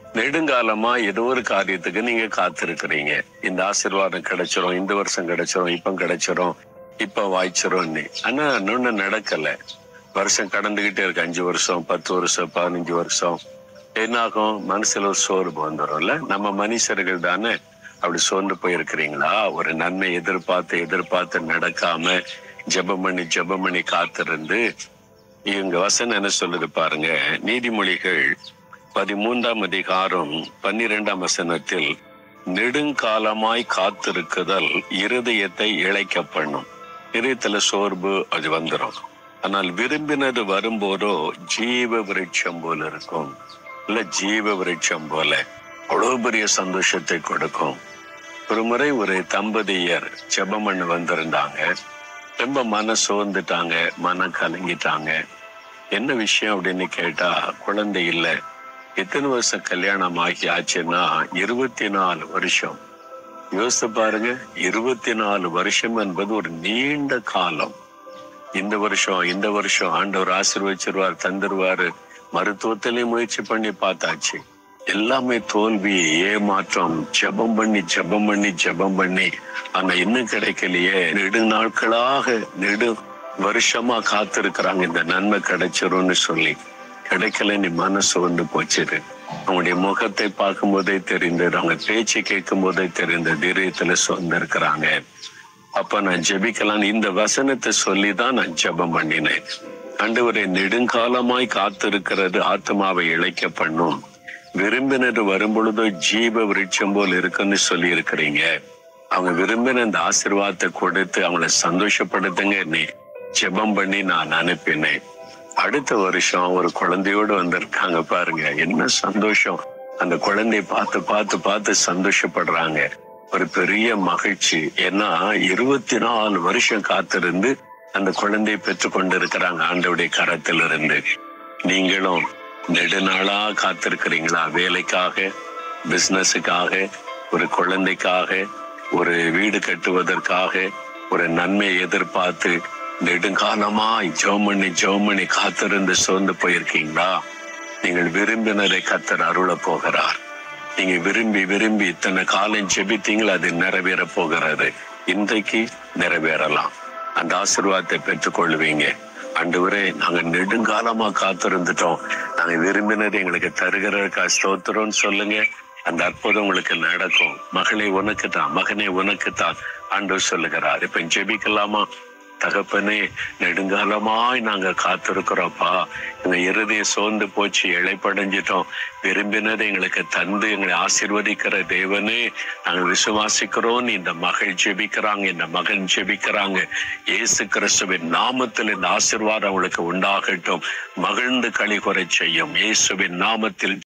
நெடுங்காலமா ஏதோ ஒரு காரியத்துக்கு நீங்க காத்திருக்கிறீங்க இந்த ஆசீர்வாதம் கிடைச்சிரும் இந்த வருஷம் கிடைச்சிரும் இப்ப கிடைச்சிரும் இப்ப வாய்ச்சிரும்னு ஆனா இன்னொன்னு நடக்கல வருஷம் கடந்துகிட்டே இருக்கு அஞ்சு வருஷம் பத்து வருஷம் பதினஞ்சு வருஷம் என்னாகும் மனசுல ஒரு சோர்வு வந்துடும்ல நம்ம மனுஷர்கள் தானே அப்படி சோர்ந்து போயிருக்கிறீங்களா ஒரு நன்மை எதிர்பார்த்து எதிர்பார்த்து நடக்காம ஜெபம் பண்ணி ஜெபம் பண்ணி காத்திருந்து இவங்க வசனம் என்ன சொல்லுது பாருங்க நீதிமொழிகள் பதிமூன்றாம் அதிகாரம் பன்னிரெண்டாம் வசனத்தில் நெடுங்காலமாய் காத்திருக்குதல் இருதயத்தை இழைக்க பண்ணும் இதயத்துல சோர்வு அது வந்துடும் ஆனால் விரும்பினது வரும்போதோ ஜீவ விருட்சம் போல இருக்கும் இல்ல ஜீவ விருட்சம் போல அவ்வளவு பெரிய சந்தோஷத்தை கொடுக்கும் ஒரு முறை ஒரு தம்பதியர் ஜெபம் பண்ண வந்திருந்தாங்க ரொம்ப மன சோர்ந்துட்டாங்க மனம் கலங்கிட்டாங்க என்ன விஷயம் அப்படின்னு கேட்டா குழந்தை இல்ல எத்தனை வருஷம் கல்யாணம் ஆகி ஆச்சுன்னா இருபத்தி நாலு வருஷம் யோசித்து பாருங்க இருபத்தி நாலு வருஷம் என்பது ஒரு நீண்ட காலம் இந்த வருஷம் இந்த வருஷம் ஆண்டவர் ஆசீர்வச்சிருவார் தந்துருவாரு மருத்துவத்திலையும் முயற்சி பண்ணி பார்த்தாச்சு எல்லாமே தோல்வி ஏமாற்றம் ஜெபம் பண்ணி ஜெபம் பண்ணி ஜெபம் பண்ணி ஆனா இன்னும் கிடைக்கலையே நெடு நாட்களாக நெடு வருஷமா காத்திருக்கிறாங்க இந்த நன்மை கிடைச்சிரும்னு சொல்லி கிடைக்கல நீ மனசு வந்து போச்சுது அவங்களுடைய முகத்தை பார்க்கும் போதே தெரிந்தது அவங்க பேச்சு கேட்கும் போதே தெரிந்தது இதயத்துல சொந்திருக்கிறாங்க அப்ப நான் ஜெபிக்கலாம் இந்த வசனத்தை சொல்லிதான் நான் ஜெபம் பண்ணினேன் ஆண்டவரை நெடுங்காலமாய் காத்திருக்கிறது ஆத்மாவை இழைக்க பண்ணும் விரும்பினது வரும்பொழுதோ ஜீவ விருட்சம் போல் இருக்குன்னு சொல்லி இருக்கிறீங்க அவங்க விரும்பின இந்த ஆசீர்வாதத்தை கொடுத்து அவங்கள சந்தோஷப்படுத்துங்க நீ ஜெபம் பண்ணி நான் அனுப்பினேன் அடுத்த வருஷம் ஒரு குழந்தையோடு வந்திருக்காங்க பாருங்க என்ன சந்தோஷம் அந்த குழந்தையை பார்த்து பார்த்து பார்த்து சந்தோஷப்படுறாங்க ஒரு பெரிய மகிழ்ச்சி ஏன்னா இருபத்தி நாலு வருஷம் காத்திருந்து அந்த குழந்தையை பெற்றுக் கொண்டிருக்கிறாங்க ஆண்டவுடைய கரத்திலிருந்து நீங்களும் நெடுநாளா காத்திருக்கிறீங்களா வேலைக்காக பிசினஸுக்காக ஒரு குழந்தைக்காக ஒரு வீடு கட்டுவதற்காக ஒரு நன்மையை எதிர்பார்த்து நெடுங்காலமாய் ஜோமணி ஜோமணி காத்திருந்து சோர்ந்து போயிருக்கீங்களா நீங்கள் விரும்பினரை கத்தர் அருள போகிறார் நீங்க விரும்பி விரும்பி இத்தனை காலம் ஜெபித்தீங்களா அது நிறைவேற போகிறது இன்றைக்கு நிறைவேறலாம் அந்த ஆசீர்வாதத்தை பெற்றுக்கொள்வீங்க ஆண்டவரே நாங்க நெடுங்காலமா காத்திருந்துட்டோம் நாங்க விரும்பினது எங்களுக்கு தருகிறதுக்கா ஸ்தோத்திரம்னு சொல்லுங்க அந்த அற்புதம் உங்களுக்கு நடக்கும் மகளே உனக்கு தான் மகனே உனக்கு தான் ஆண்டவர் சொல்லுகிறார் இப்ப ஜெபிக்கலாமா தகப்பனே நெடுங்காலமாய் நாங்க காத்திருக்கிறோம்ப்பா எங்க இருதயம் சோர்ந்து போச்சு இழைப்படைஞ்சிட்டோம் விரும்பினதை எங்களுக்கு தந்து எங்களை ஆசீர்வதிக்கிற தேவனே நாங்க விசுவாசிக்கிறோம் இந்த மகள் ஜெபிக்கிறாங்க இந்த மகன் ஜெபிக்கிறாங்க இயேசு கிறிஸ்துவின் நாமத்தில் இந்த ஆசீர்வாதம் அவங்களுக்கு உண்டாகட்டும் மகிழ்ந்து களி செய்யும் இயேசுவின் நாமத்தில்